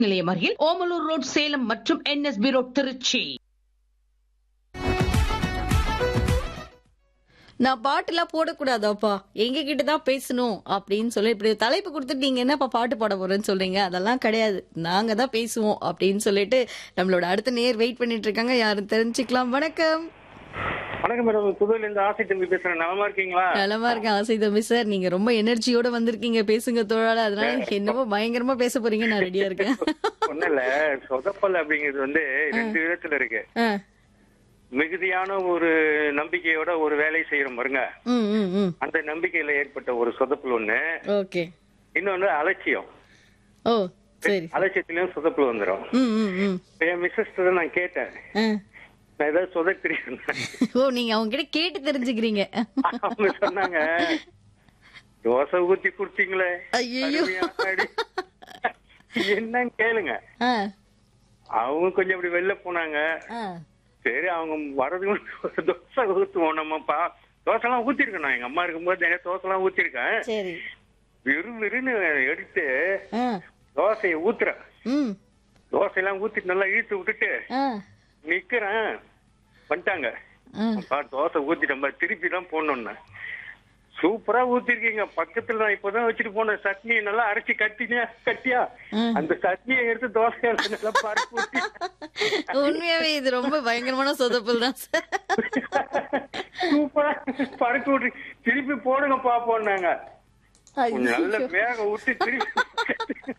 நிலையம் அருகில் ஓமலூர் ரோட் சேலம் மற்றும் என்எஸ்பி ரோட் திருச்சி நான் பாட்டுலாம் போடக்கூடாதாப்பா எங்க கிட்ட தான் பேசணும் அப்படின்னு சொல்லி இப்படி தலைப்பு கொடுத்துட்டு நீங்க என்னப்பா பாட்டு பாட போறேன்னு சொல்றீங்க அதெல்லாம் கிடையாது நாங்க தான் பேசுவோம் அப்படின்னு சொல்லிட்டு நம்மளோட அடுத்த நேர் வெயிட் பண்ணிட்டு இருக்காங்க யாரும் தெரிஞ்சுக்கலாம் வணக்கம் வணக்கம் மேடம் புதுல இருந்து ஆசை தம்பி பேசுறேன் நலமா இருக்கீங்களா நலமா இருக்கேன் ஆசை தம்பி சார் நீங்க ரொம்ப எனர்ஜியோட வந்திருக்கீங்க பேசுங்க தோழால அதனால என்னமோ பயங்கரமா பேச போறீங்க நான் ரெடியா இருக்கேன் ஒண்ணும் இல்ல சொதப்பல் அப்படிங்கிறது வந்து ரெண்டு விதத்துல இருக்கு ஆ. மிகுதியான ஒரு நம்பிக்கையோட ஒரு வேலை செய்யறோம் பாருங்க ம் ம் ம் அந்த நம்பிக்கையில ஏற்பட்ட ஒரு சொதப்பல் ஒண்ணு ஓகே இன்னொன்னு அலட்சியம் ஓ சரி அலட்சியத்திலயும் சொதப்பல் வந்துரும் ம் ம் ம் என் மிஸ்ஸஸ் நான் கேட்டேன் ஆ. நான் ஏதாவது சொதப்பிடுறேன் ஓ நீங்க அவங்க கிட்ட கேட்டு தெரிஞ்சுக்கிறீங்க அவங்க சொன்னாங்க தோசை ஊத்தி குடுத்தீங்களே ஐயையோ. அருமையான அடி. என்னன்னு கேளுங்க ஆ அவங்க கொஞ்சம் அப்படி வெளில போனாங்க ஆ சரி அவங்க வரதுக்கு முன்னாடி ஒரு தோசை ஊத்துவோம் நம்மப்பா தோசை எல்லாம் ஊத்திருக்கேன் நான் எங்க அம்மா இருக்கும்போது நிறைய தோசை எல்லாம் ஊத்திருக்கேன் சரி விறு விறுன்னு எடுத்து ஆ தோசையை ஊத்துறேன் ம் தோசை எல்லாம் ஊத்திட்டு நல்லா இழுத்து விட்டுட்டு ஆ நிக்கிறேன் வந்துட்டாங்க ஆ அப்பா தோசை ஊத்திட்டேன் திருப்பி தான் போடணும்னு சூப்பரா ஊத்திருக்கீங்க பக்கத்துல நான் இப்பதான் வச்சுட்டு போனேன் சட்னி நல்லா அரைச்சி கட்டினியா கட்டியா ம். அந்த சட்னியை எடுத்து தோசை நல்லா பருப்பு ஊத்தி உண்மையாவே இது ரொம்ப பயங்கரமான சொதப்பல் தான் சார் சூப்பரா பறக்க விட்டு திருப்பி போடுங்க பாப்போம்னாங்க கொஞ்சம் நல்ல வேக விட்டு திருப்பி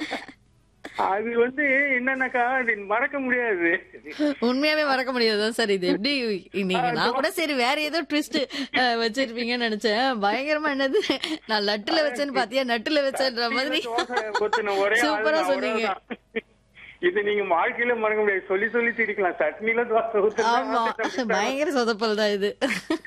அது வந்து என்னன்னாக்கா அது மறக்க முடியாது உண்மையாவே மறக்க முடியாதுதான் சார் இது எப்படி நீங்க நான் கூட சரி வேற ஏதோ ட்விஸ்ட் வச்சிருப்பீங்கன்னு நினைச்சேன் பயங்கரமா என்னது நான் லட்டுல வச்சேன்னு பாத்தியா நட்டுல வச்சேன்ற மாதிரி தோசை ஊத்துன ஒரே ஆள் சூப்பரா நான், ஒரே சொன்னீங்க ஆள் தான். இது நீங்க வாழ்க்கையில மறக்க முடியாது சொல்லி சொல்லி சிரிக்கலாம் சட்னில தோசை ஆமா ஊத்துனா பயங்கர சொதப்பல் தான் இது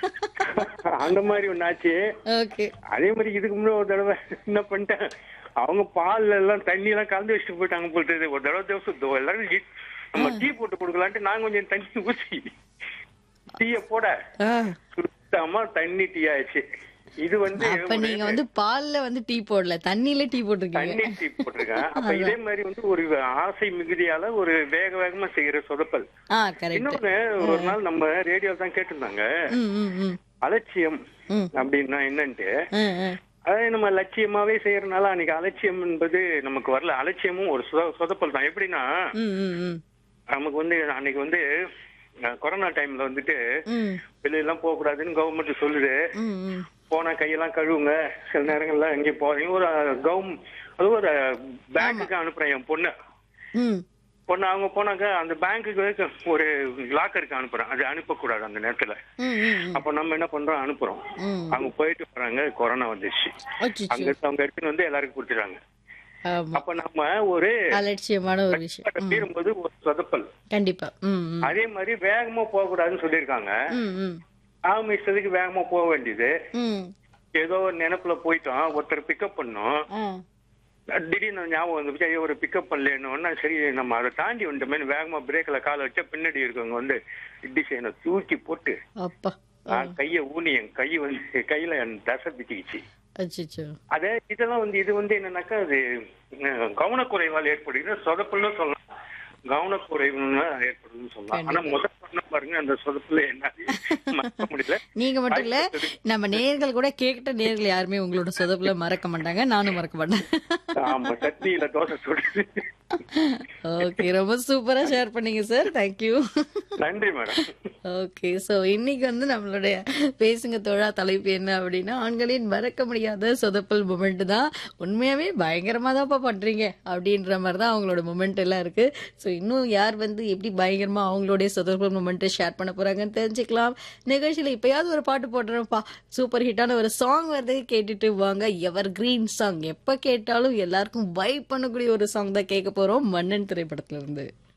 அந்த மாதிரி ஒண்ணாச்சு ஓகே அதே மாதிரி இதுக்கு முன்னாடி ஒரு தடவை என்ன பண்ணிட்டேன் அவங்க பால்ல எல்லாம் தண்ணி எல்லாம் கலந்து வச்சுட்டு போயிட்டாங்க போல தெரியுது. ஒரு தடவை தோசை தோ- எல்லாரும் இ- நம்ம டீ போட்டு கொடுக்கலான்ட்டு நான் கொஞ்சம் தண்ணி ஊற்றி டீய போட சுத்தமா தண்ணி டீ ஆயிடுச்சு இது வந்து அப்ப நீங்க வந்து பால்ல வந்து டீ போடல தண்ணியில டீ போட்டிருக்கீங்க தண்ணி டீ போட்டிருக்கேன் அப்ப இதே மாதிரி வந்து ஒரு ஆசை மிகுதியால ஒரு வேக வேகமா செய்யற சொதப்பல் ஆ கரெக்ட் இன்னொன்னு ஒரு நாள் நம்ம ரேடியோ தான் கேட்டிருந்தாங்க ம் ம் ம் அலட்சியம் ம். அப்படின்னா என்னன்ட்டு ஆ, ஆ. அதாவது நம்ம லட்சியமாவே செய்யறதுனால அன்னைக்கு அலட்சியம் என்பது நமக்கு வரல அலட்சியமும் ஒரு சொத- சொதப்பல் தான் எப்படின்னா ம் ம் ம் நமக்கு வந்து அன்னைக்கு வந்து அஹ், கொரோனா டைம்ல வந்துட்டு ம் வெளிய எல்லாம் போக கூடாதுன்னு கவர்மெண்ட் சொல்லுது ம் ம் போனா கையெல்லாம் கழுவுங்க சில நேரங்கள்ல எங்கே போறீங்க ஒரு கவர்ம் அது ஒரு பேங்க்குக்கு அனுப்புறேன் என் பொண்ணு ம் பொண்ணு அவங்க போனாக்க அந்த பேங்க்குக்கு ஒரு லாக்கருக்கு அனுப்புறேன் அது அனுப்பக்கூடாது அந்த நேரத்துல ம் ம் அப்ப நம்ம என்ன பண்றோம் அனுப்புறோம் ம் அவங்க போயிட்டு போறாங்க கொரோனா வந்துருச்சு அச்சச்சோ. அங்க இருந்து அவங்க எடுத்துன்னு வந்து எல்லாருக்கும் கொடுத்துறாங்க ஆமா அப்ப நம்ம ஒரு அலட்சியமான ஒரு விஷயம் மீறும்போது ஒரு சொதப்பல் கண்டிப்பா ம் ம் அதே மாதிரி வேகமா போக கூடாதுன்னு சொல்லியிருக்காங்க ம் ம் அவங்க இஷ்டத்துக்கு வேகமா போக வேண்டியது ம் ஏதோ ஒரு நினைப்புல போயிட்டோம் ஒருத்தர் பிக்கப் பண்ணோம் ஆ திடீர்னு ஞாபகம் வந்து ஐயோ ஒரு பிக்கப் பண்ணலன்னு சரி நம்ம அதை தாண்டி வந்துட்டோமே வேகமா பிரேக்ல கால வச்சா பின்னாடி இருக்கவங்க வந்து இடி செய்யணும் தூக்கி போட்டு அப்பா நான் கைய ஊனி என் கை வந்து கையில என் தசை பிச்சுக்கிச்சு அச்சச்சோ அதே இதெல்லாம் வந்து இது வந்து என்னன்னாக்கா அது அஹ், கவனக்குறைவால் ஏற்படுகிற சொதப்பல்னு சொல்லலாம் கவனக்குறைவுன்னு ஏற்படுதுன்னு சொல்லலாம் ஆனா முதல் பண்ண பாருங்க அந்த சொதப்புல என்ன மறக்க முடியல நீங்க மட்டும் இல்ல நம்ம நேர்கள் கூட கேட்ட நேர்கள் யாருமே உங்களோட சொதப்புல மறக்க மாட்டாங்க நானும் மறக்க மாட்டேன் ஆமா சட்னியில தோசை சுடுது ஓகே ரொம்ப சூப்பரா ஷேர் பண்ணீங்க சார் தேங்க்யூ நன்றி மேடம் ஓகே சோ இன்னைக்கு வந்து நம்மளுடைய பேசுங்க தோழா தலைப்பு என்ன அப்படின்னா ஆண்களின் மறக்க முடியாத சொதப்பல் மூமெண்ட் தான் உண்மையாவே பயங்கரமா தான்ப்பா பண்றீங்க அப்படின்ற மாதிரி தான் அவங்களோட மூமெண்ட் எல்லாம் இருக்கு சோ இன்னும் யார் வந்து எப்படி பயங்கரமா அவங்களுடைய சொதப்பல் மூமெண்ட்டை ஷேர் பண்ண போறாங்கன்னு தெரிஞ்சுக்கலாம் நிகழ்ச்சியில இப்பயாவது ஒரு பாட்டு போடுறோம்ப்பா சூப்பர் ஹிட்டான ஒரு சாங் வருது கேட்டுட்டு வாங்க எவர் கிரீன் சாங் எப்ப கேட்டாலும் எல்லாருக்கும் வைப் பண்ணக்கூடிய ஒரு சாங் தான் கேட்க போறோம் மன்னன் திரைப்படத்துல இருந்து